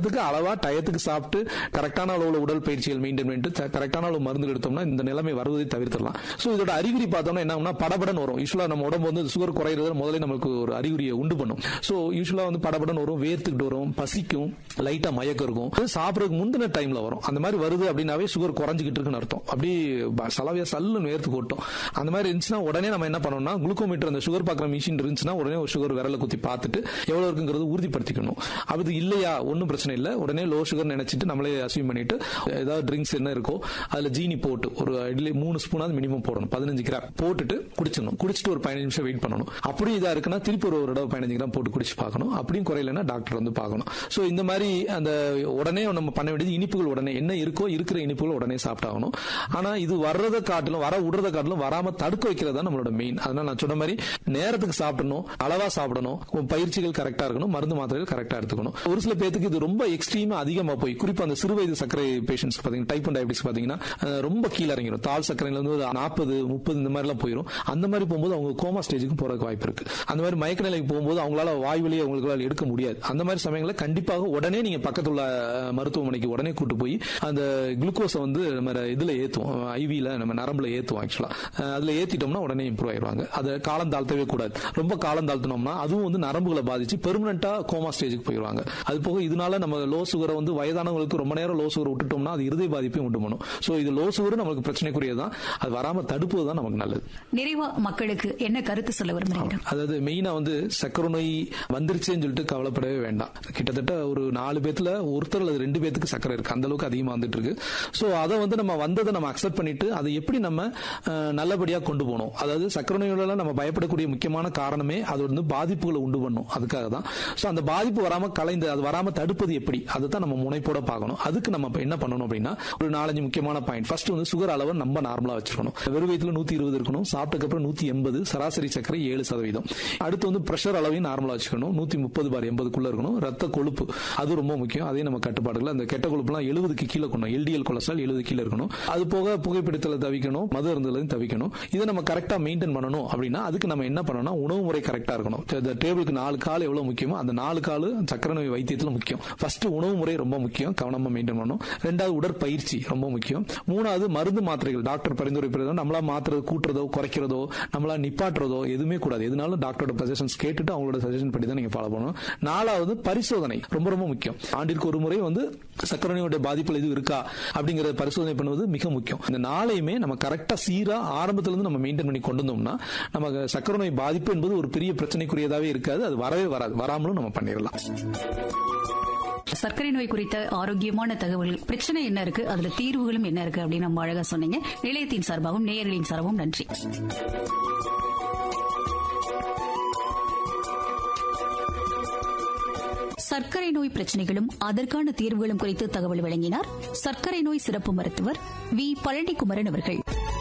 நேரத்துக்கு அளவா டயத்துக்கு சாப்பிட்டு கரெக்டான அளவுல உடல் பயிற்சிகள் மெயின்டைன் பண்ணிட்டு கரெக்டான அளவு மருந்து எடுத்தோம்னா இந்த நிலைமை வருவதை தவிர்த்திடலாம் சோ இதோட அறிகுறி பார்த்தோம்னா என்ன ஆகும்னா படபடன் வரும் யூஸ்வலா நம்ம உடம்பு வந்து சுகர் குறையிறது முதல்ல நமக்கு ஒரு அறிகுறியை உண்டு பண்ணும் சோ யூஸ்வலா வந்து படபடன் வரும் வேர்த்துக்கிட்டு வரும் பசிக்கும் லைட்டா மயக்கம் இருக்கும் அது சாப்பிடறதுக்கு முந்தின டைம்ல வரும் அந்த மாதிரி வருது அப்படின்னாவே சுகர் குறைஞ்சிக்கிட்டு இருக்குன்னு அர்த்தம் அப்படி ப- சலவையா சல்லுன்னு வேர்த்து கொட்டும் அந்த மாதிரி இருந்துச்சுன்னா உடனே நம்ம என்ன பண்ணணும்னா குளுக்கோமீட்டர் அந்த சுகர் பார்க்குற மிஷின் இருந்துச்சுன்னா உடனே ஒரு சுகர் விரல குத்தி பார்த்துட்டு எவ்வளவு இருக்குங்கிறது உறுதிப்படுத்திக்கணும் அது இல்லையா ஒன்றும் பிரச்சனை இல்லை உடனே லோ சுகர் நினைச்சிட்டு நம்மளே அசீவ் பண்ணிட்டு ஏதாவது ட்ரிங்க்ஸ் என்ன இருக்கோ அதுல ஜீனி போட்டு ஒரு இட்லி மூணு ஸ்பூனாவது மினிமம் போடணும் பதினஞ்சு கிராம் போட்டுட்டு குடிச்சிடணும் குடிச்சிட்டு ஒரு பதினஞ்சு நிமிஷம் வெயிட் பண்ணணும் அப்படி இதா இருக்குன்னா திருப்பி ஒரு ஒரு தடவை பதினஞ்சு கிராம் போட்டு குடிச்சு பார்க்கணும் அப்படியும் குறையலன்னா டாக்டர் வந்து பார்க்கணும் சோ இந்த மாதிரி அந்த உடனே நம்ம பண்ண வேண்டியது இனிப்புகள் உடனே என்ன இருக்கோ இருக்கிற இனிப்புகள் உடனே சாப்பிட்டாகணும் ஆனா இது வர்றதை காட்டிலும் வர விடுறத காட்டிலும் வராம தடுக்க வைக்கிறது தான் நம்மளோட மெயின் அதனால நான் சொன்ன மாதிரி நேரத்துக்கு சாப்பிடணும் அளவா சாப்பிடணும் உங்க பயிற்சிகள் கரெக்டா இருக்கணும் மருந்து மாத்திரைகள் கரெக்டா எடுத்துக்கணும் ஒரு சில பேத்துக்கு இது ரொம்ப எக்ஸ்ட்ரீமா அதிகமா போய் குறிப்பா அந்த சிறு வயது சர்க்கரை பேஷண்ட்ஸ் பாத்தீங்கன்னா டைப் ஒன் டயபிட்டிஸ் பாத்தீங்கன்னா அஹ், ரொம்ப கீழே இறங்கிடும் தாழ் சர்க்கரையில இருந்து ஒரு நாற்பது முப்பது இந்த மாதிரி எல்லாம் போயிடும் அந்த மாதிரி போகும்போது அவங்க கோமா ஸ்டேஜுக்கு போறதுக்கு வாய்ப்பு இருக்கு அந்த மாதிரி மயக்க நிலைக்கு போகும்போது அவங்களால வாய் வழியை அவங்களால எடுக்க முடியாது அந்த மாதிரி சமயங்களில் கண்டிப்பாக உடனே நீங்க பக்கத்துல உள்ள அஹ், மருத்துவமனைக்கு உடனே கூட்டு போய் அந்த குளுக்கோஸை வந்து நம்ம இதுல ஏத்துவோம் ஐவில நம்ம நரம்புல ஏத்துவோம் ஆக்சுவலா அதுல ஏத்திட்டோம்னா உடனே இம்ப்ரூவ் ஆயிருவாங்க அதை காலம் தாழ்த்தவே கூடாது ரொம்ப காலம் தாழ்த்தினோம்னா அதுவும் வந்து நரம்புகளை பாதிச்சு பெர்மனண்டா கோமா ஸ்டேஜுக்கு போயிருவாங்க அது போக இதனால நம்ம லோ சுகரை வந்து வயதானவங்களுக்கு ரொம்ப நேரம் லோ சுகர் விட்டுட்டோம்னா அது இருதய பாதிப்பையும் உண்டு பண்ணும் சோ இது லோ சுகர் நமக்கு பிரச்சனைக்குரியதான் அது வராம தடுப்பது தான் நமக்கு நல்லது நிறைவா மக்களுக்கு என்ன கருத்து சொல்ல விரும்புறீங்க அதாவது மெயினா வந்து சக்கரை நோய் வந்துருச்சுன்னு சொல்லிட்டு கவலைப்படவே வேண்டாம் கிட்டத்தட்ட ஒரு நாலு பேத்துல ஒருத்தர் அல்லது ரெண்டு பேத்துக்கு சக்கரை இருக்கு அந்த அளவுக்கு அதிகமா வந்துட்டு இருக்கு சோ அதை வந்து நம்ம வந்ததை நம்ம அக்செப்ட் பண்ணிட்டு அதை எப்படி நம்ம அஹ், நல்லபடியா கொண்டு போகணும் அதாவது சக்கரை நோயோட நம்ம பயப்படக்கூடிய முக்கியமான காரணமே அது வந்து பாதிப்புகளை உண்டு பண்ணும் அதுக்காக தான் சோ அந்த பாதிப்பு வராம கலைந்து அது வராம தடுப்பது எப்படி அதை தான் நம்ம முனைப்போட பார்க்கணும் அதுக்கு நம்ம இப்ப என்ன பண்ணணும் அப்படின்னா ஒரு நாலஞ்சு முக்கியமான பாயிண்ட் ஃபர்ஸ்ட் வந்து சுகர் அளவை நம்ம நார்மலா வச்சிருக்கணும் வெறும் வயிற்றுல நூத்தி இருபது இருக்கணும் சாப்பிட்டதுக்கு அப்புறம் நூத்தி எண்பது சராசரி சர்க்கரை ஏழு சதவீதம் அடுத்து வந்து பிரஷர் அளவையும் நார்மலா வச்சுக்கணும் நூத்தி முப்பது பார் எண்பதுக்குள்ள இருக்கணும் ரத்த கொழுப்பு அது ரொம்ப முக்கியம் அதையும் நம்ம கட்டுப்பாடுகள் அந்த கெட்ட கொழுப்புலாம் எழுபதுக்கு கீழே கொண்டு எல்டிஎல் கொலஸ்ட்ரால் எழுபது கீழே இருக்கணும் அது போக புகைப்பிடித்தல தவிக்கணும் மது இருந்ததுலையும் தவிக்கணும் இதை நம்ம கரெக்டா மெயின்டைன் பண்ணணும் அப்படின்னா அதுக்கு நம்ம என்ன பண்ணணும்னா உணவு முறை கரெக்டா இருக்கணும் இந்த டேபிளுக்கு நாலு கால் எவ்வளவு முக்கியமோ அந்த நாலு கால் சக்கரை நோய் வைத்தியத்துல முக்கியம் ஃபர்ஸ்ட் உணவு முறை ரொம்ப முக்கியம் கவனமா மெயின்டைன் பண்ணணும் ரெண்டாவது உடற்பயிற்சி ரொம்ப முக்கியம் மூணாவது மருந்து மாத்திரைகள் டாக்டர் பரிந்துரைப்பதோ நம்மளா மாத்திரது கூட்டுறதோ குறைக்கிறதோ நம்மளா நிப்பாட்டுறதோ எதுவுமே கூடாது எதுனாலும் டாக்டரோட சஜஷன்ஸ் கேட்டுட்டு அவங்களோட சஜஷன் படி தான் நீங்க ஃபாலோ பண்ணணும் நாலாவது பரிசோதனை ரொம்ப ரொம்ப முக்கியம் ஆண்டிற்கு ஒரு முறை வந்து சக்கரை நோயோட பாதிப்புகள் எதுவும் இருக்கா அப்படிங்கறத பரிசோதனை பண்ணுவது மிக முக்கியம் இந்த நாளையுமே நம்ம கரெக்டா சீரா ஆரம்பத்துல இருந்து நம்ம மெயின்டைன் பண்ணி கொண்டு வந்தோம்னா நமக்கு சக்கரை நோய் பாதிப்பு என்பது ஒரு பெரிய பிரச்சனைக்குரியதாவே இருக்காது அது வரவே வராது வராமலும் நம்ம பண்ணிடலாம் சர்க்கரை நோய் குறித்த ஆரோக்கியமான தகவல்கள் பிரச்சனை என்ன இருக்கு அதுல தீர்வுகளும் என்ன இருக்கு அப்படின்னு நம்ம அழகா சொன்னீங்க நிலையத்தின் சார்பாகவும் நேயர்களின் சார்பாகவும் நன்றி சர்க்கரை நோய் பிரச்சனைகளும் அதற்கான தீர்வுகளும் குறித்து தகவல் வழங்கினார் சர்க்கரை நோய் சிறப்பு மருத்துவர் வி பழனிக்குமரன் அவர்கள்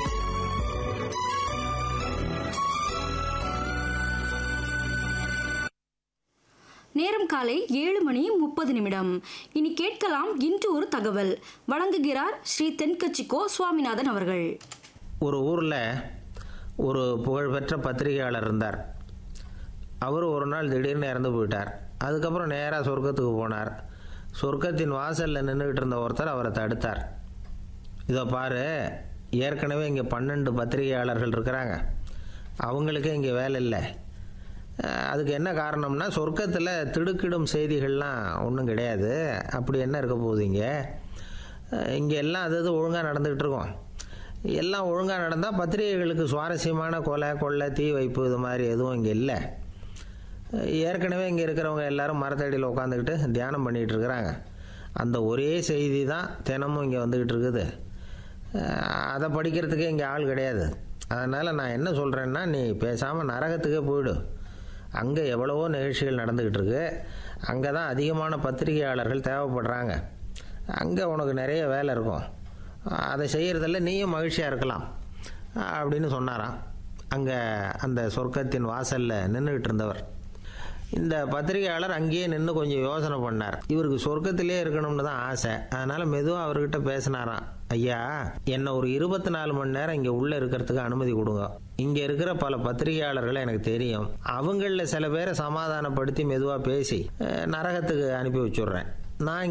நேரம் காலை ஏழு மணி முப்பது நிமிடம் இனி கேட்கலாம் இன்று ஒரு தகவல் வழங்குகிறார் ஸ்ரீ தென்கட்சிக்கோ சுவாமிநாதன் அவர்கள் ஒரு ஊரில் ஒரு புகழ்பெற்ற பத்திரிகையாளர் இருந்தார் அவர் ஒரு நாள் திடீர்னு இறந்து போயிட்டார் அதுக்கப்புறம் நேராக சொர்க்கத்துக்கு போனார் சொர்க்கத்தின் வாசலில் நின்றுக்கிட்டு இருந்த ஒருத்தர் அவரை தடுத்தார் இதோ பாரு ஏற்கனவே இங்கே பன்னெண்டு பத்திரிகையாளர்கள் இருக்கிறாங்க அவங்களுக்கு இங்கே வேலை இல்லை அஹ் அதுக்கு என்ன காரணம்னா சொர்க்கத்தில் திடுக்கிடும் செய்திகள்லாம் ஒன்றும் கிடையாது அப்படி என்ன இருக்க போகுது இங்கே இங்கே எல்லாம் அது அது ஒழுங்காக நடந்துக்கிட்டு இருக்கோம் எல்லாம் ஒழுங்காக நடந்தால் பத்திரிகைகளுக்கு சுவாரஸ்யமான கொலை கொள்ளை தீ வைப்பு இது மாதிரி எதுவும் இங்கே இல்லை ஏற்கனவே இங்கே இருக்கிறவங்க எல்லாரும் மரத்தடியில் உட்காந்துக்கிட்டு தியானம் பண்ணிகிட்டு இருக்கிறாங்க அந்த ஒரே செய்தி தான் தினமும் இங்கே வந்துக்கிட்டு இருக்குது அஹ் அதை படிக்கிறதுக்கே இங்கே ஆள் கிடையாது அதனால் நான் என்ன சொல்கிறேன்னா நீ பேசாமல் நரகத்துக்கே போயிடு அங்கே எவ்வளவோ நிகழ்ச்சிகள் நடந்துக்கிட்டு இருக்கு அங்கே தான் அதிகமான பத்திரிகையாளர்கள் தேவைப்படுறாங்க அங்கே உனக்கு நிறைய வேலை இருக்கும் அதை செய்கிறதில்ல நீயும் மகிழ்ச்சியாக இருக்கலாம் அப்படின்னு சொன்னாராம் அங்கே அந்த சொர்க்கத்தின் வாசலில் நின்றுக்கிட்டு இருந்தவர் இந்த பத்திரிகையாளர் அங்கேயே நின்று கொஞ்சம் யோசனை பண்ணார் இவருக்கு சொர்க்கத்திலே இருக்கணும்னு தான் ஆசை அதனால் மெதுவாக அவர்கிட்ட பேசினாராம் ஐயா என்னை ஒரு இருபத்தி நாலு மணி நேரம் இங்கே உள்ளே இருக்கிறதுக்கு அனுமதி கொடுங்க இங்கே இருக்கிற பல பத்திரிகையாளர்களை எனக்கு தெரியும் அவங்களில் சில பேரை சமாதானப்படுத்தி மெதுவாக பேசி அஹ், நரகத்துக்கு அனுப்பி வச்சுட்றேன் நான்